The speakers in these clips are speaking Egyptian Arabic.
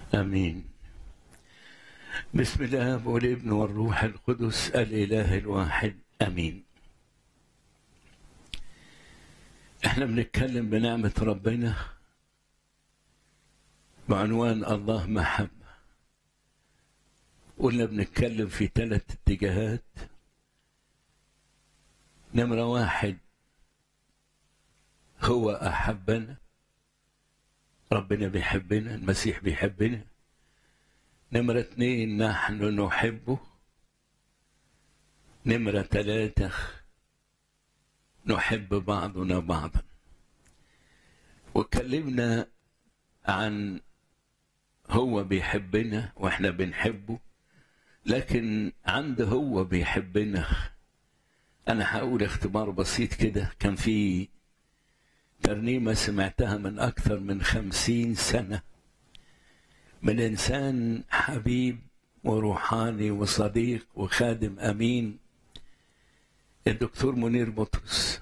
امين بسم الله والابن والروح القدس الاله الواحد امين احنا بنتكلم بنعمه ربنا بعنوان الله محبه قلنا بنتكلم في ثلاث اتجاهات نمره واحد هو احبنا ربنا بيحبنا المسيح بيحبنا نمرة اتنين نحن نحبه نمرة ثلاثة نحب بعضنا بعضا واتكلمنا عن هو بيحبنا واحنا بنحبه لكن عنده هو بيحبنا انا هقول اختبار بسيط كده كان في ترنيمة سمعتها من أكثر من خمسين سنة من إنسان حبيب وروحاني وصديق وخادم أمين الدكتور منير بطرس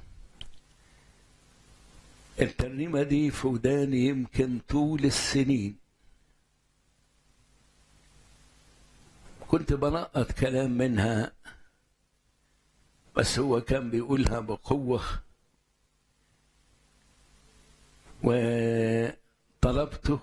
الترنيمة دي في وداني يمكن طول السنين كنت بلقط كلام منها بس هو كان بيقولها بقوه وطلبته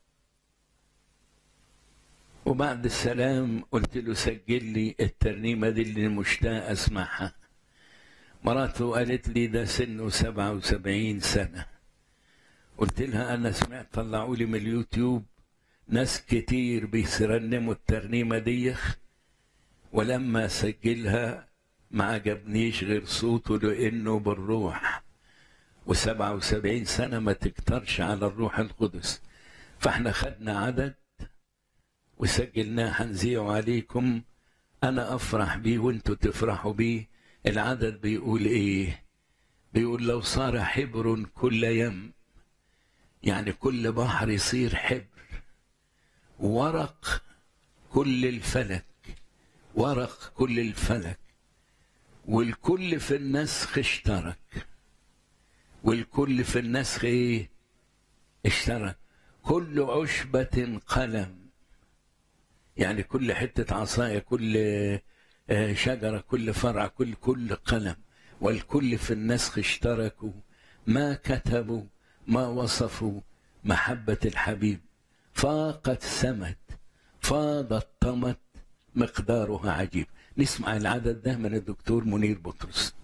وبعد السلام قلت له سجل لي الترنيمة دي اللي مشتاق أسمعها مراته قالت لي ده سنه سبعة وسبعين سنة قلت لها أنا سمعت طلعوا لي من اليوتيوب ناس كتير بيرنموا الترنيمة دي ولما سجلها ما عجبنيش غير صوته لأنه بالروح وسبعة وسبعين سنة ما تكترش على الروح القدس فاحنا خدنا عدد وسجلناه هنذيعه عليكم أنا أفرح بيه وانتوا تفرحوا بيه العدد بيقول إيه بيقول لو صار حبر كل يم يعني كل بحر يصير حبر ورق كل الفلك ورق كل الفلك والكل في النسخ اشترك والكل في النسخ ايه اشترك كل عشبة قلم يعني كل حتة عصاية كل شجرة كل فرع كل كل قلم والكل في النسخ اشتركوا ما كتبوا ما وصفوا محبة الحبيب فاقت سمت فاضت طمت مقدارها عجيب نسمع العدد ده من الدكتور منير بطرس